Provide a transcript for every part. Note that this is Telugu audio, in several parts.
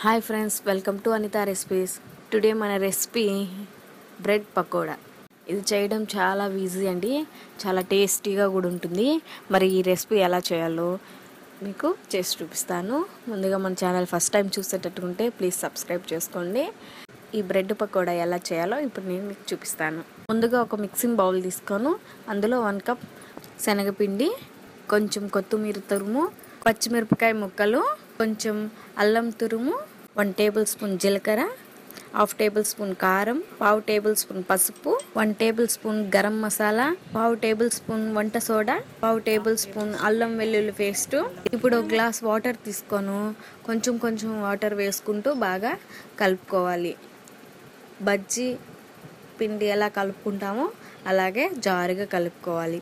hi friends welcome to Anitha recipes today మన రెసిపీ బ్రెడ్ పకోడా ఇది చేయడం చాలా ఈజీ అండి చాలా టేస్టీగా కూడా ఉంటుంది మరి ఈ రెసిపీ ఎలా చేయాలో మీకు చేసి చూపిస్తాను ముందుగా మన ఛానల్ ఫస్ట్ టైం చూసేటట్టుకుంటే ప్లీజ్ సబ్స్క్రైబ్ చేసుకోండి ఈ బ్రెడ్ పకోడా ఎలా చేయాలో ఇప్పుడు నేను మీకు చూపిస్తాను ముందుగా ఒక మిక్సింగ్ బౌల్ తీసుకొని అందులో వన్ కప్ శనగపిండి కొంచెం కొత్తిమీర తురుము పచ్చిమిరపకాయ ముక్కలు కొంచెం అల్లం తురుము వన్ టేబుల్ స్పూన్ జీలకర్ర హాఫ్ టేబుల్ స్పూన్ కారం పావు టేబుల్ స్పూన్ పసుపు one tablespoon garam masala పావు టేబుల్ స్పూన్ వంట సోడా పావు టేబుల్ స్పూన్ అల్లం వెల్లుల్లి పేస్ట్ ఇప్పుడు ఒక గ్లాస్ వాటర్ తీసుకొని కొంచెం కొంచెం వాటర్ వేసుకుంటూ బాగా కలుపుకోవాలి బజ్జీ పిండి ఎలా కలుపుకుంటామో అలాగే జారుగా కలుపుకోవాలి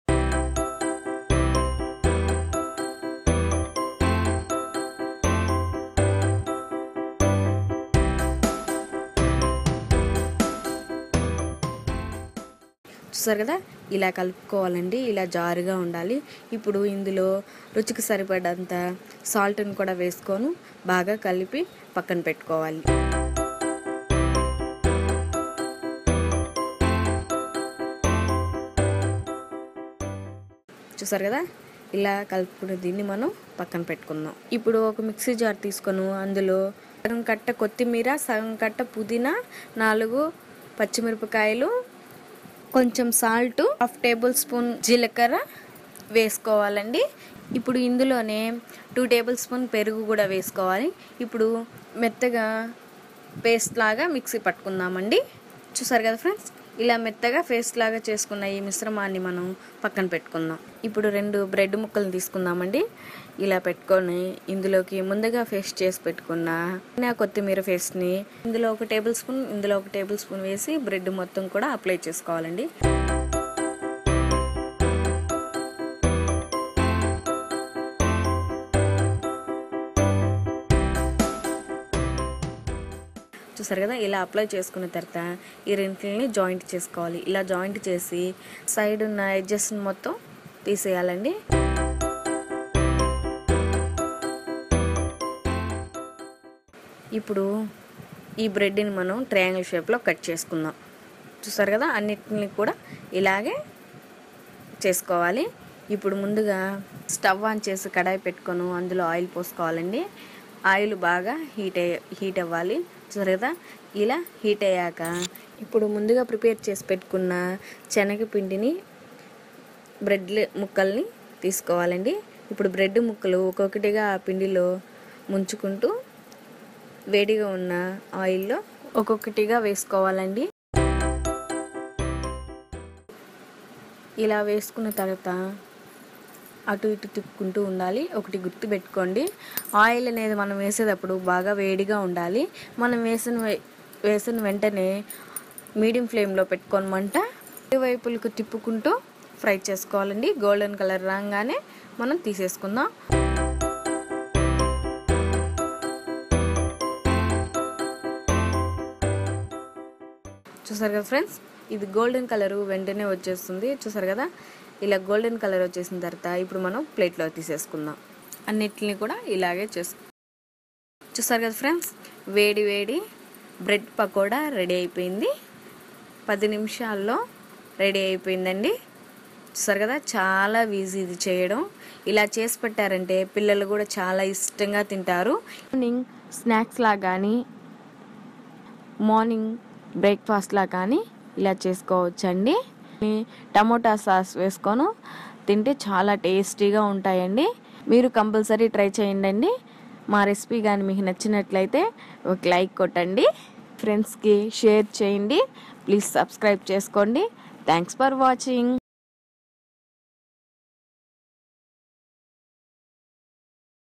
చూసారు కదా ఇలా కలుపుకోవాలండి ఇలా జారుగా ఉండాలి ఇప్పుడు ఇందులో రుచికి సరిపడంత సాల్ట్ని కూడా వేసుకొని బాగా కలిపి పక్కన పెట్టుకోవాలి చూసారు కదా ఇలా కలుపుకునే దీన్ని మనం పక్కన పెట్టుకుందాం ఇప్పుడు ఒక మిక్సీ జార్ తీసుకొని అందులో సగం కట్ట కొత్తిమీర సగం కట్ట పుదీనా నాలుగు పచ్చిమిరపకాయలు కొంచెం సాల్ట్ హాఫ్ టేబుల్ స్పూన్ జీలకర్ర వేసుకోవాలండి ఇప్పుడు ఇందులోనే టూ టేబుల్ స్పూన్ పెరుగు కూడా వేసుకోవాలి ఇప్పుడు మెత్తగా పేస్ట్ లాగా మిక్సీ పట్టుకుందామండి చూసారు కదా ఫ్రెండ్స్ ఇలా మెత్తగా పేస్ట్ లాగా చేసుకున్న ఈ మిశ్రమాన్ని మనం పక్కన పెట్టుకుందాం ఇప్పుడు రెండు బ్రెడ్ ముక్కలు తీసుకుందామండి ఇలా పెట్టుకొని ఇందులోకి ముందుగా పేస్ట్ చేసి పెట్టుకున్న కొత్తిమీర పేస్ట్ని ఇందులో ఒక టేబుల్ స్పూన్ ఇందులో ఒక టేబుల్ స్పూన్ వేసి బ్రెడ్ మొత్తం కూడా అప్లై చేసుకోవాలండి చూసారు కదా ఇలా అప్లై చేసుకున్న తర్వాత ఈ రెంటిని జాయింట్ చేసుకోవాలి ఇలా జాయింట్ చేసి సైడ్ ఉన్న ఎడ్జెస్ మొత్తం తీసేయాలండి ఇప్పుడు ఈ బ్రెడ్ని మనం ట్రయాంగిల్ షేప్లో కట్ చేసుకుందాం చూసారు కదా అన్నిటిని కూడా ఇలాగే చేసుకోవాలి ఇప్పుడు ముందుగా స్టవ్ ఆన్ చేసి కడాయి పెట్టుకొని అందులో ఆయిల్ పోసుకోవాలండి ఆయిల్ బాగా హీట్ అయ్య హీట్ అవ్వాలి చూసారు కదా ఇలా హీట్ అయ్యాక ఇప్పుడు ముందుగా ప్రిపేర్ చేసి పెట్టుకున్న శనగపిండిని బ్రెడ్ ముక్కల్ని తీసుకోవాలండి ఇప్పుడు బ్రెడ్ ముక్కలు ఒక్కొక్కటిగా ఆ పిండిలో ముంచుకుంటూ వేడిగా ఉన్న ఆయిల్లో ఒక్కొక్కటిగా వేసుకోవాలండి ఇలా వేసుకున్న తర్వాత అటు ఇటు తిప్పుకుంటూ ఉండాలి ఒకటి గుర్తు పెట్టుకోండి ఆయిల్ అనేది మనం వేసేటప్పుడు బాగా వేడిగా ఉండాలి మనం వేసిన వేసిన వెంటనే మీడియం ఫ్లేమ్లో పెట్టుకొని మంట వైపులకు తిప్పుకుంటూ ఫ్రై చేసుకోవాలండి గోల్డెన్ కలర్ రాగానే మనం తీసేసుకుందాం చూసారు కదా ఫ్రెండ్స్ ఇది గోల్డెన్ కలర్ వెంటనే వచ్చేస్తుంది చూసారు కదా ఇలా గోల్డెన్ కలర్ వచ్చేసిన తర్వాత ఇప్పుడు మనం ప్లేట్లో తీసేసుకుందాం అన్నిటిని కూడా ఇలాగే చేసు చూసారు కదా ఫ్రెండ్స్ వేడి వేడి బ్రెడ్ పకోడా రెడీ అయిపోయింది పది నిమిషాల్లో రెడీ అయిపోయిందండి చూసారు కదా చాలా ఈజీ ఇది చేయడం ఇలా చేసి పెట్టారంటే పిల్లలు కూడా చాలా ఇష్టంగా తింటారు మార్నింగ్ స్నాక్స్లా కానీ మార్నింగ్ బ్రేక్ఫాస్ట్లా కానీ ఇలా చేసుకోవచ్చండి టమోటా సాస్ వేసుకొని తింటే చాలా టేస్టీగా ఉంటాయండి మీరు కంపల్సరీ ట్రై చేయండి మా రెసిపీ కానీ మీకు నచ్చినట్లయితే ఒక లైక్ కొట్టండి ఫ్రెండ్స్కి షేర్ చేయండి ప్లీజ్ సబ్స్క్రైబ్ చేసుకోండి థ్యాంక్స్ ఫర్ వాచింగ్